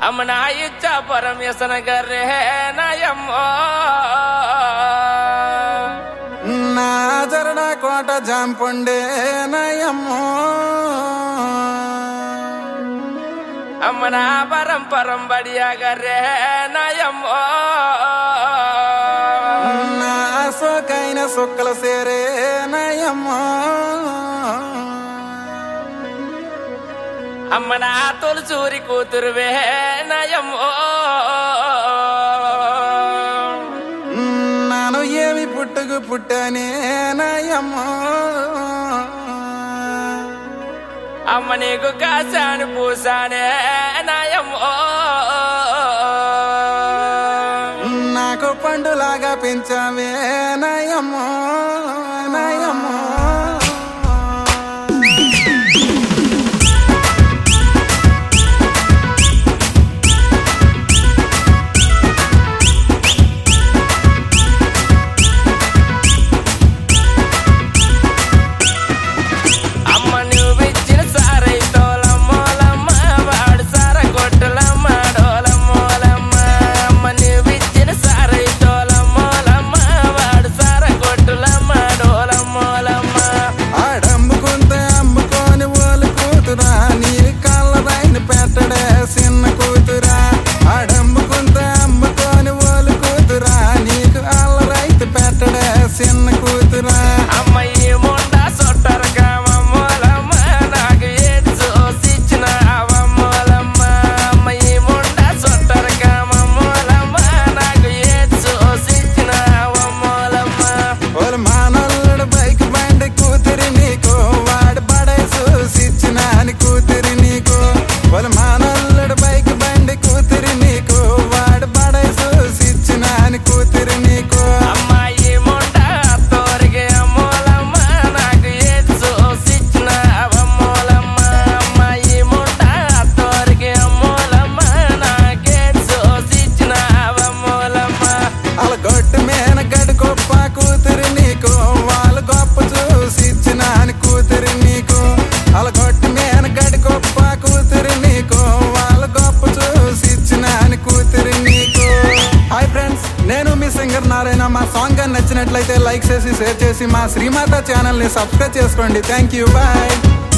అమ్మ నా ఇచ్చా పరమేశన గర్రే నాయమ్మో నా జరడ కోట జాంపుండే నయమ్మో అమ్మ నా పరం పరం బడియా గర్రే నాయమ్మో నా సోకైన సుక్కల సేరే నయమ్మో అమ్మ నా తొలిచూరి కూతురువే నాయమ్మో నాను ఏమి పుట్టుకు పుట్టనే నయమ్మో అమ్మ నీకు కాశాను పూసానే నాయమ్మో నాకు పండులాగా పెంచావే నయమ్మో నయమ్మో అమ్మ నువ్వు ఇచ్చిన సారై తోలమ్మోలమ్మ వాడు సార కొట్టులమ్మ డోలమ్మోలమ్మ అమ్మ నువ్వు ఇచ్చిన సారై తోలమ్మోలమ్మ వాడు సార కొట్టులమ్మ డోలమ్మోలమ్మ ఆడమ్ముకుంటే అమ్ముకొని ఓలు కూతురా నీ కాళ్ళ రైలు పెట్టడే చిన్న కూతురా ఆడమ్ముకుంటే అమ్ముకొని ఓలు కూతురా నీకు ఆళ్ళ రైతు పెట్టడే చిన్న కూతురా అమ్మ ఈ ముండా సొట్టరకమమ్మోలమ్మ నాకు ఏది చూసిచ్చిన అవమ్మోలమ్మ అమ్మ ఈ ముండా సొట్టరకమమ్మోలమ్మ నాకు ఏది చూసిచ్చిన అవమ్మోలమ్మ ఓలు మానల్లుడు బైక్ బండి కూతురి నీకు వాడు బడే చూసిచ్చిన అని కూతురి నీకు ఓలు మానల్లుడు బైక్ బండి కూతురి నీకు వాడు బడే చూసిచ్చిన అని కూతురి నీకు అమ్మాయి ముండ తోరిగే అమ్మోలమ్మ నాకు ఏది చూసిచ్చిన అవమ్మోలమ్మ అమ్మాయి ముండ తోరిగే అమ్మోలమ్మ నాకేది చూసిచ్చిన అవమ్మోలమ్మ వాళ్ళ గొట్టు మీద గడి గొప్ప కూతురి నీకు వాళ్ళ గొప్ప చూసి ఇచ్చిన అని కూతురి నీకు వాళ్ళ గొట్టు మీద గడి గొప్ప కూతురి నీకు వాళ్ళ గొప్ప చూసి ఇచ్చిన అని కూతురి నీకు హాయ్ ఫ్రెండ్స్ నేను మీ సింగర్ నారాయణ మా సాంగ్ కానీ నచ్చినట్లయితే లైక్ చేసి షేర్ చేసి మా శ్రీమాత ఛానల్ని సబ్స్క్రైబ్ చేసుకోండి థ్యాంక్ యూ బాయ్